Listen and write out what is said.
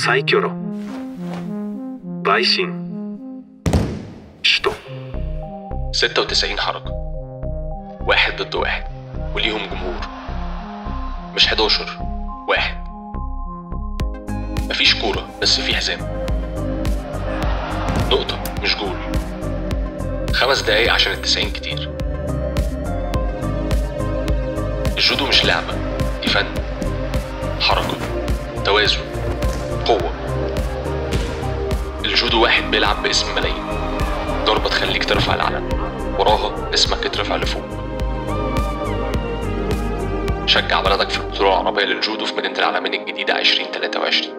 サイキョロ陪審首都 96 حركة واحد ضد واحد وليهم جمهور مش 11 واحد مفيش كورة بس في حزام نقطة مش جول خمس دقايق عشان التسعين كتير الجودو مش لعبة دي فن حركة توازن قوة الجودو واحد بيلعب باسم ملايين ضربة تخليك ترفع العلم وراها اسمك يترفع لفوق شجع بلدك في البطولة العربية للجودو في مدينة العالمين الجديدة 2023